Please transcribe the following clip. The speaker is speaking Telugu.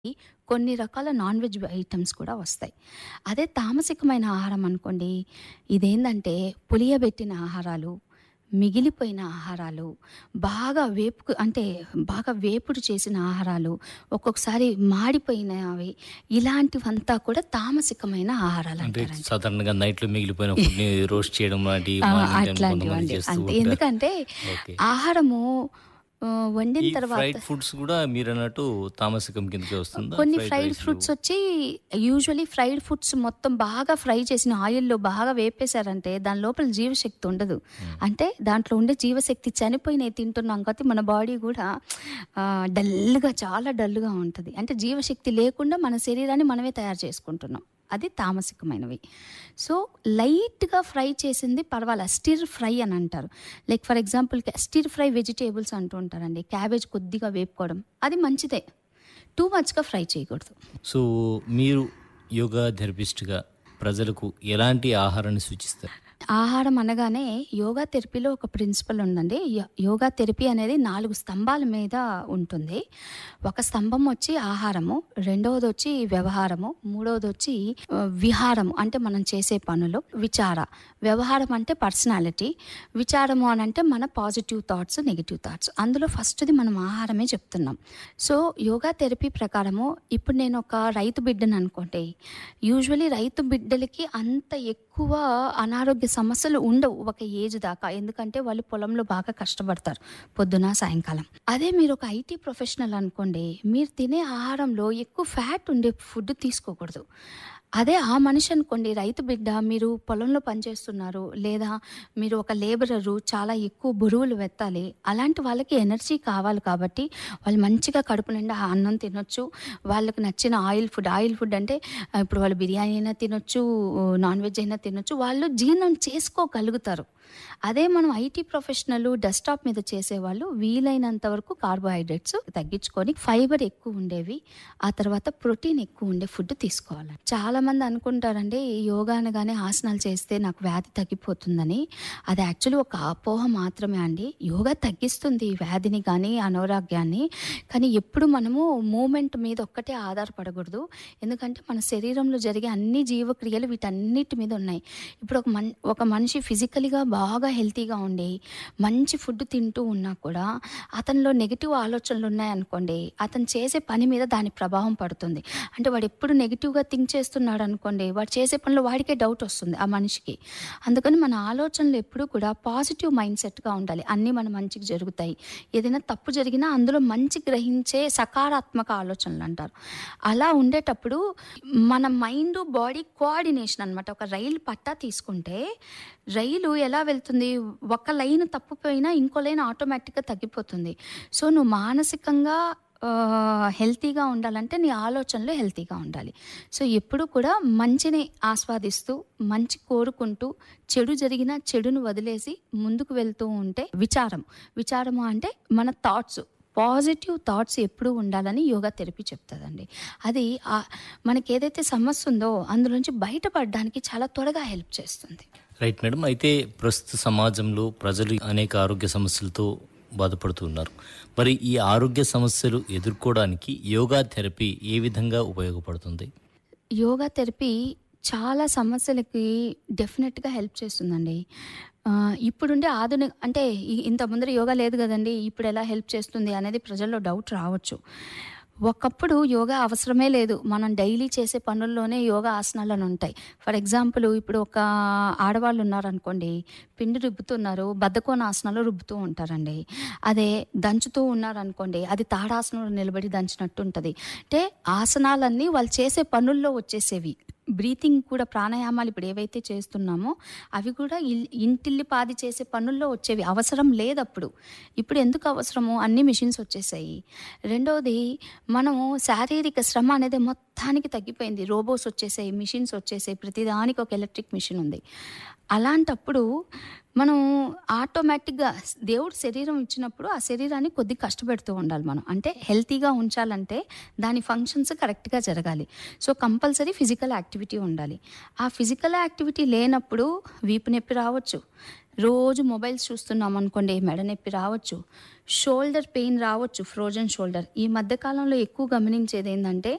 కొన్ని రకాల నాన్ వెజ్ ఐటమ్స్ కూడా వస్తాయి. అదే తామసికమైన ఆహారం అనుకోండి, ఇదేందంటే పులియబెట్టిన ఆహారాలు, మిగిలిపోయిన ఆహారాలు, బాగా వేపుకు అంటే బాగా వేపుడు చేసిన ఆహారాలు, ఒక్కొక్కసారి మాడిపోయినవి ఇలాంటివంతా కూడా తామసికమైన అంటే ఆహారాలంటారండి. సాధారణంగా నైట్‌లో మిగిలిపోయిన ఫుడ్‌ని రోస్ట్ చేయడం లాంటివి ఆ! మార్నింగ్ టైమ్ కొంతమంది అట్లాంటివండి. చేస్తూ అంతే. ఉంటారు. ఎందుకంటే ఓకే. ఆహారము ఆహ్, వండిన ఈ తర్వాత ఫ్రైడ్ ఫుడ్స్ కూడా మీరన్నట్టు తామసికం కిందకే వస్తుందా? కొన్ని ఫ్రైడ్ ఫ్రైడ్ రైస్‌లు ఫ్రూట్స్ వచ్చి యూజువల్లీ ఫ్రైడ్ ఫుడ్స్ మొత్తం బాగా ఫ్రై చేసిన ఆయిల్‌లో బాగా వేపేశారంటే దాని లోపల జీవశక్తి ఉండదు. హ్మ్. అంటే దాంట్లో ఉండే జీవశక్తి చనిపోయినయి తింటున్నాం కాబట్టి మన బాడీ కూడా ఆహ్, డల్‌గా చాలా డల్‌గా ఉంటది. అంటే జీవశక్తి లేకుండా మన శరీరాన్ని మనమే తయారు చేసుకుంటున్నాం. అది తామసికమైనవి. సో, లైట్‌గా ఫ్రై చేసింది పర్వాలా. స్టిర్ ఫ్రై అని అంటారు. Like for example stir fry vegetables అంటూ ఉంటారండి. క్యాబేజ్ కొద్దిగా వేపుకోవడం. అది మంచిదే. టూ మచ్‌గా ఫ్రై చేయకూడదు. సో, మీరు యోగా థెరపిస్ట్‌గా ప్రజలకు ఎలాంటి ఆహారాన్ని సూచిస్తారు? ఆహారం అనగానే యోగా థెరపీలో ఒక ప్రిన్సిపల్ ఉందండి. యో యోగా థెరపీ అనేది 4 స్తంభాల మీద ఉంటుంది. ఒక స్తంభం వచ్చి ఆహారము, రెండవదొచ్చి వ్యవహారము, మూడవదొచ్చి ఆహ్, విహారము అంటే మనం చేసే పనులు, విచార. వ్యవహారం అంటే పర్సనాలిటీ, విచారము అనంటే మన పాజిటివ్ థాట్స్, నెగెటివ్ థాట్స్. అందులో ఫస్ట్‌ది మనం ఆహారమే చెప్తున్నాం. సో, యోగా థెరపీ ప్రకారము ఇప్పుడు నేను ఒక రైతు బిడ్డని అనుకోండి. యూజువల్లీ రైతు బిడ్డలకి అంత ఎక్కువ అనారోగ్య సమస్యలు ఉండవు ఒక ఏజ్ దాకా. ఎందుకంటే వాళ్ళు పొలంలో బాగా కష్టపడతారు. పొద్దున, సాయంకాలం. అదే మీరు ఒక ఐటీ ప్రొఫెషనల్ అనుకోండి. మీరు తినే ఆహారంలో ఎక్కువ ఫ్యాట్ ఉండే ఫుడ్ తీసుకోకూడదు. అదే ఆ మనిషి అనుకోండి రైతు బిడ్డ మీరు పొలంలో పనిచేస్తున్నారు. లేదా మీరు ఒక లేబరరు చాలా ఎక్కువ బరువులు ఎత్తాలి. అలాంటి వాళ్ళకి ఎనర్జీ కావాలి కాబట్టి వాళ్ళు మంచిగా కడుపు నిండా అన్నం తినొచ్చు. వాళ్ళకి నచ్చిన ఆయిల్ ఫుడ్ ఆయిల్ ఫుడ్ అంటే ఆహ్, ఇప్పుడు వాళ్ళు బిర్యానీ అయినా తినొచ్చు, నాన్ వెజ్ అయినా తినొచ్చు. వాళ్ళు జీర్ణం చేసుకోగలుగుతారు. అదే మనం ఐటీ ప్రొఫెషనల్ డెస్క్‌టాప్ మీద చేసేవాళ్ళు వీలైనంత వరకు కార్బోహైడ్రేట్స్ తగ్గించుకొని ఫైబర్ ఎక్కువ ఉండేవి, ఆ తర్వాత ప్రోటీన్ ఎక్కువ ఉండే ఫుడ్ తీసుకోవాలి. చాలామంది అనుకుంటారండి యోగా అనగానే ఆసనాలు చేస్తే నాకు వ్యాధి తగ్గిపోతుందని. అది యాక్చువల్లీ ఒక అపోహ మాత్రమే అండి. యోగా తగ్గిస్తుంది వ్యాధిని గానీ, అనారోగ్యాన్ని. కానీ ఎప్పుడు మనము మూవ్‌మెంట్ మీద ఒక్కటే ఆధారపడకూడదు. ఎందుకంటే మన శరీరంలో జరిగే అన్ని జీవక్రియలు వీటన్నిటి మీద ఉన్నాయి. ఇప్పుడు ఒక మన్ ఒక మనిషి ఫిజికల్‌గా బాగా హెల్తీగా ఉండి, మంచి ఫుడ్ తింటూ ఉన్నా కూడా అతనిలో నెగెటివ్ ఆలోచనలు ఉన్నాయనుకోండి, అతను చేసే పని మీద దాని ప్రభావం పడుతుంది. అంటే వాడు ఎప్పుడు నెగెటివ్‌గా థింక్ చేస్తున్నాడు అనుకోండి, వాడు చేసే పనిలో వాడికే డౌట్ వస్తుంది ఆ మనిషికి. అందుకని మన ఆలోచనలు ఎప్పుడూ కూడా పాజిటివ్ మైండ్ సెట్‌గా ఉండాలి. అన్నీ మన మంచికి జరుగుతాయి. ఏదైనా తప్పు జరిగినా అందులో మంచి గ్రహించే సకారాత్మక ఆలోచనలు అంటారు. అలా ఉండేటప్పుడు మన మైండ్, బాడీ కోఆర్డినేషన్ అనమాట. ఒక రైలు పట్టా తీసుకుంటే రైలు ఎలా వెళ్తుంది? ఒక లైన్ తప్పిపోయినా ఇంకో లైన్ ఆటోమేటిక్‌గా తగ్గిపోతుంది. సో, నువ్వు మానసికంగా ఆహ్, హెల్తీగా ఉండాలంటే నీ ఆలోచనలు హెల్తీగా ఉండాలి. సో, ఎప్పుడూ కూడా మంచిని ఆస్వాదిస్తూ, మంచి కోరుకుంటూ, చెడు జరిగినా చెడును వదిలేసి ముందుకు వెళ్తూ ఉంటే విచారం. విచారము అంటే మన థాట్స్ పాజిటివ్ థాట్స్ ఎప్పుడూ ఉండాలని యోగా థెరపీ చెప్తదండి. అది ఆహ్, మనకేదైతే సమస్య ఉందో అందులోంచి బయటపడడానికి చాలా త్వరగా హెల్ప్ చేస్తుంది. Right madam. అయితే ప్రస్తుత సమాజంలో ప్రజలు అనేక ఆరోగ్య సమస్యలతో బాధపడుతూ ఉన్నారు. మరి ఈ ఆరోగ్య సమస్యలు ఎదుర్కోవడానికి యోగా థెరపీ ఏ విధంగా ఉపయోగపడుతుంది? యోగా థెరపీ చాలా సమస్యలకి డెఫినెట్‌గా హెల్ప్ చేస్తుందండి. ఆహ్, ఇప్పుడుండే ఆధుని అంటే ఇ ఇంత ముందర యోగా లేదు గదండీ! ఇప్పుడెలా హెల్ప్ చేస్తుంది అనేది ప్రజల్లో డౌట్ రావచ్చు. ఒకప్పుడు యోగా అవసరమే లేదు. మనం డైలీ చేసే పనుల్లోనే యోగా ఆసనాలని ఉంటాయి. ఫర్ ఎగ్జాంపుల్ ఇప్పుడు ఒక ఆడవాళ్ళు ఉన్నారనుకోండి, పిండి రుబ్బుతున్నారు. బద్ధకోనాసనాలు రుబ్బుతూ ఉంటారండి. అదే దంచుతూ ఉన్నారనుకోండి, అది తాడాసనంలో నిలబడి దంచినట్టు ఉంటది. అంటే ఆసనాలన్నీ వాళ్ళు చేసే పనుల్లో వచ్చేసేవి. బ్రీతింగ్ కూడా ప్రాణాయామాలు ఇప్పుడు ఏవైతే చేస్తున్నామో అవి కూడా ఇల్ ఇంటిల్లిపాది చేసే పనుల్లో వచ్చేవి. అవసరం లేదప్పుడు. ఇప్పుడు ఎందుకు అవసరము? అన్ని మిషన్స్ వచ్చేసాయి. రెండోది మనము శారీరక శ్రమ అనేది మొత్తానికి తగ్గిపోయింది. రోబోస్ వచ్చేసాయి, మిషన్స్ వచ్చేసాయి. ప్రతిదానికి ఒక ఎలక్ట్రిక్ మిషన్ ఉంది. అలాంటప్పుడు మనం ఆటోమేటిక్‌గా దేవుడు శరీరం ఇచ్చినప్పుడు ఆ శరీరాన్ని కొద్దిగా కష్టపెడుతూ ఉండాలి మనం. అంటే హెల్తీగా ఉంచాలంటే దాని ఫంక్షన్స్ కరెక్ట్‌గా జరగాలి. సో, కంపల్సరీ ఫిజికల్ యాక్టివిటీ ఉండాలి. ఆ ఫిజికల్ యాక్టివిటీ లేనప్పుడు వీపు నొప్పి రావచ్చు. రోజు మొబైల్స్ చూస్తున్నాం అనుకోండి మెడ నొప్పి రావచ్చు. షోల్డర్ పెయిన్ రావచ్చు ఫ్రోజన్ షోల్డర్. ఈ మధ్య కాలంలో ఎక్కువ గమనించేది ఏందంటే